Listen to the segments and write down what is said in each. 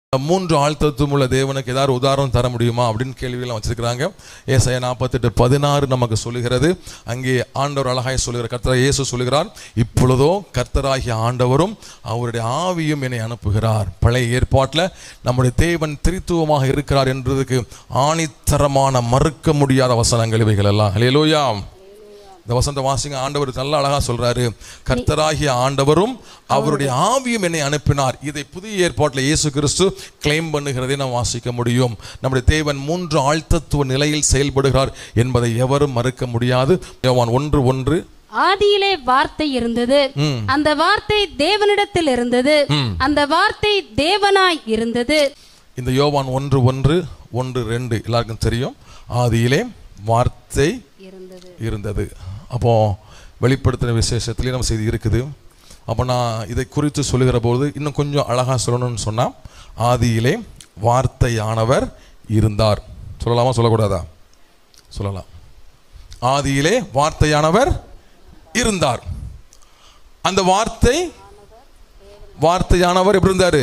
மூன்று ஆழ்த்தத்துவம் உள்ள தேவனுக்கு ஏதாவது உதாரணம் தர முடியுமா அப்படின்னு கேள்வியெல்லாம் வச்சிருக்கிறாங்க ஏசாயா நாற்பத்தெட்டு பதினாறு நமக்கு சொல்லுகிறது அங்கே ஆண்டவர் அழகாய் சொல்லுகிற கர்த்தர் இயேசு சொல்லுகிறார் இப்பொழுதோ கர்த்தராகிய ஆண்டவரும் அவருடைய ஆவியும் என்னை அனுப்புகிறார் பழைய ஏற்பாட்டில் நம்முடைய தேவன் திரித்துவமாக இருக்கிறார் என்றதுக்கு ஆணித்தரமான மறுக்க முடியாத வசனங்கள் இவைகள் எல்லாம் ஹalleluya இந்த வசந்த வாசிங்க ஆண்டவர் நல்ல அழகா சொல்றாரு கர்த்தராகிய ஆண்டவரும் அவருடைய ஆவியும் என்னை அனுப்பினார் இதை புதிய ஏற்பாட்டில் இயேசு கிறிஸ்து கிளைம் பண்ணுகிறதை நாம் வாசிக்க முடியும் நம்முடைய தேவன் மூன்று ஆழ்த்தத்துவ நிலையில் செயல்படுகிறார் என்பதை எவரும் மறுக்க முடியாது யோவான் ஒன்று ஒன்று ஆதியிலே வார்த்தை இருந்தது அந்த வார்த்தை தேவனிடத்தில் இருந்தது அந்த வார்த்தை தேவனாய் இருந்தது இந்த யோவான் ஒன்று ஒன்று ஒன்று ரெண்டு எல்லாருக்கும் தெரியும் ஆதியிலே வார்த்தை இருந்தது இருந்தது அப்போ வெளிப்படுத்தின விசேஷத்துலேயே நம்ம செய்தி இருக்குது அப்போ நான் இதை குறித்து சொல்லுகிற போது இன்னும் கொஞ்சம் அழகாக சொல்லணும்னு சொன்னால் ஆதியிலே வார்த்தையானவர் இருந்தார் சொல்லலாமா சொல்லக்கூடாதா சொல்லலாம் ஆதியிலே வார்த்தையானவர் இருந்தார் அந்த வார்த்தை வார்த்தையானவர் எப்படி இருந்தாரு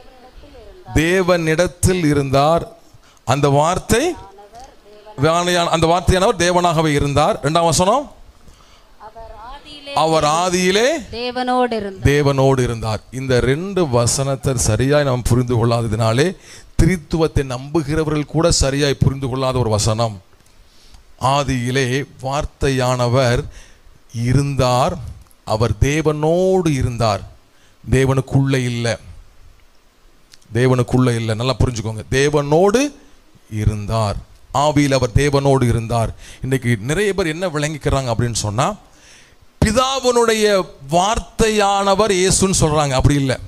தேவனிடத்தில் இருந்தார் அந்த வார்த்தை வார்த்தையான- அந்த வார்த்தையானவர் தேவனாகவே இருந்தார் இரண்டாம் வசனம் அவர் ஆதியிலே அவர் ஆதியிலே தேவனோடு இருந்தார் தேவனோடு இருந்தார் இந்த ரெண்டு வசனத்தை சரியாய் நாம் புரிந்து கொள்ளாததினாலே திரித்துவத்தை நம்புகிறவர்கள் கூட சரியாய் புரிந்து கொள்ளாத ஒரு வசனம் ஆதியிலே வார்த்தையானவர் இருந்தார் அவர் தேவனோடு இருந்தார் தேவனுக்குள்ள இல்லை தேவனுக்குள்ள இல்லை நல்லா புரிஞ்சுக்கோங்க தேவனோடு இருந்தார் ஆவியில் அவர் தேவனோடு இருந்தார் இன்னைக்கு நிறைய பேர் என்ன விளங்கிக்கிறாங்க அப்படின்னு சொன்னா பிதாவினுடைய வார்த்தையானவர் இயேசுன்னு சொல்றாங்க அப்படி இல்லை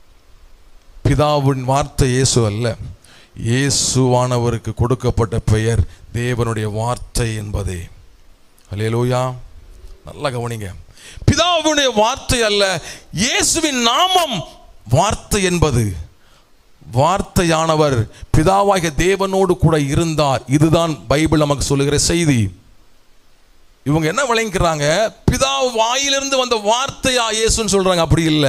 பிதாவின் வார்த்தை இயேசு அல்ல இயேசுவானவருக்கு கொடுக்கப்பட்ட பெயர் தேவனுடைய வார்த்தை என்பதே அல்லேலூயா நல்லா கவனிங்க பிதாவுடைய வார்த்தை அல்ல இயேசுவின் நாமம் வார்த்தை என்பது வார்த்தையானவர் பிதாவாகிய தேவனோடு கூட இருந்தார் இதுதான் பைபிள் நமக்கு சொல்லுகிற செய்தி இவங்க என்ன விளங்கிக்கிறாங்க பிதா வாயிலிருந்து வந்த வார்த்தையா இயேசுன்னு சொல்றாங்க அப்படி இல்லை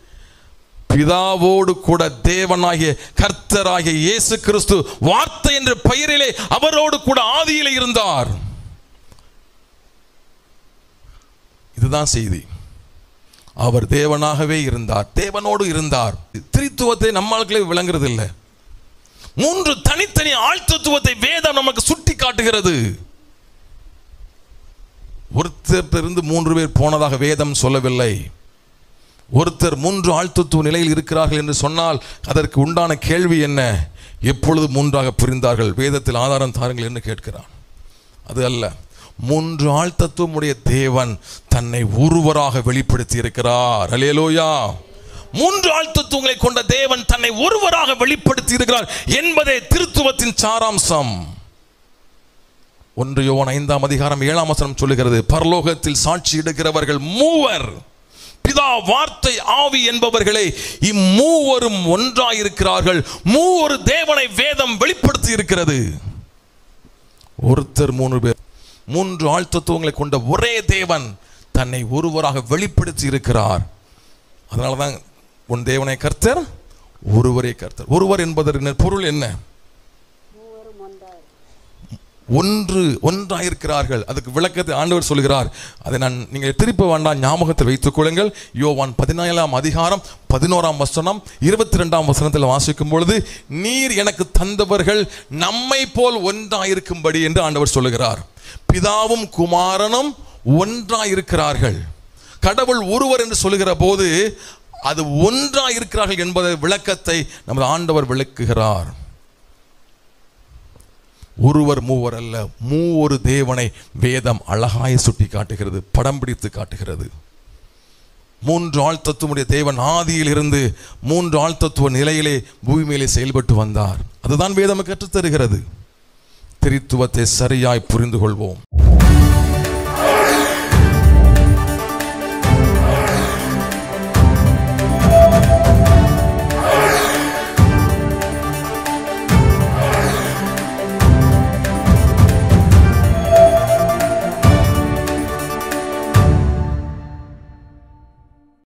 பிதாவோடு கூட தேவனாகிய கர்த்தராகிய இயேசு கிறிஸ்து வார்த்தை என்ற பெயரிலே அவரோடு கூட ஆதியிலே இருந்தார் இதுதான் செய்தி அவர் தேவனாகவே இருந்தார் தேவனோடு இருந்தார் திரித்துவத்தை நம்மளுக்களே விளங்குறது இல்லை மூன்று தனித்தனி ஆழ்த்தத்துவத்தை வேதம் நமக்கு சுட்டி காட்டுகிறது ஒருத்தர் இருந்து மூன்று பேர் போனதாக வேதம் சொல்லவில்லை ஒருத்தர் மூன்று ஆழ்த்தத்துவ நிலையில் இருக்கிறார்கள் என்று சொன்னால் அதற்கு உண்டான கேள்வி என்ன எப்பொழுது மூன்றாக பிரிந்தார்கள் வேதத்தில் ஆதாரம் தாருங்கள் என்று கேட்கிறான் அது அல்ல மூன்று ஆழ்த்தத்துவம் உடைய தேவன் தன்னை ஒருவராக வெளிப்படுத்தி இருக்கிறார் அலேலோயா மூன்று ஆழ்த்தத்துவங்களை கொண்ட தேவன் தன்னை ஒருவராக வெளிப்படுத்தி இருக்கிறார் என்பதே திருத்துவத்தின் சாராம்சம் ஒன்று யோவான் ஐந்தாம் அதிகாரம் ஏழாம் வசனம் சொல்லுகிறது பரலோகத்தில் சாட்சி இடுகிறவர்கள் மூவர் பிதா வார்த்தை ஆவி என்பவர்களே இம்மூவரும் ஒன்றாயிருக்கிறார்கள் மூவரு தேவனை வேதம் வெளிப்படுத்தி இருக்கிறது ஒருத்தர் மூணு பேர் மூன்று ஆழ்த்தத்துவங்களை கொண்ட ஒரே தேவன் தன்னை ஒருவராக வெளிப்படுத்தி இருக்கிறார் அதனால தான் உன் தேவனை கர்த்தர் ஒருவரே கர்த்தர் ஒருவர் என்பதற்கு பொருள் என்ன ஒன்று ஒன்றாயிருக்கிறார்கள் அதுக்கு விளக்கத்தை ஆண்டவர் சொல்கிறார் அதை நான் நீங்கள் திருப்ப வேண்டாம் ஞாபகத்தில் வைத்துக் கொள்ளுங்கள் யோவான் பதினேழாம் அதிகாரம் பதினோராம் வசனம் இருபத்தி ரெண்டாம் வசனத்தில் வாசிக்கும் பொழுது நீர் எனக்கு தந்தவர்கள் நம்மை போல் ஒன்றாயிருக்கும்படி என்று ஆண்டவர் சொல்லுகிறார் பிதாவும் குமாரனும் ஒன்றாயிருக்கிறார்கள் கடவுள் ஒருவர் என்று சொல்லுகிற போது அது ஒன்றாயிருக்கிறார்கள் என்பதை விளக்கத்தை நமது ஆண்டவர் விளக்குகிறார் ஒருவர் மூவர் அல்ல மூவொரு தேவனை வேதம் அழகாய் சுட்டி காட்டுகிறது படம் பிடித்து காட்டுகிறது மூன்று ஆழ்த்தத்துவமுடைய தேவன் ஆதியில் இருந்து மூன்று ஆழ்த்தத்துவ நிலையிலே பூமி மேலே செயல்பட்டு வந்தார் அதுதான் வேதம் கற்றுத் தருகிறது திரித்துவத்தை சரியாய் புரிந்து கொள்வோம்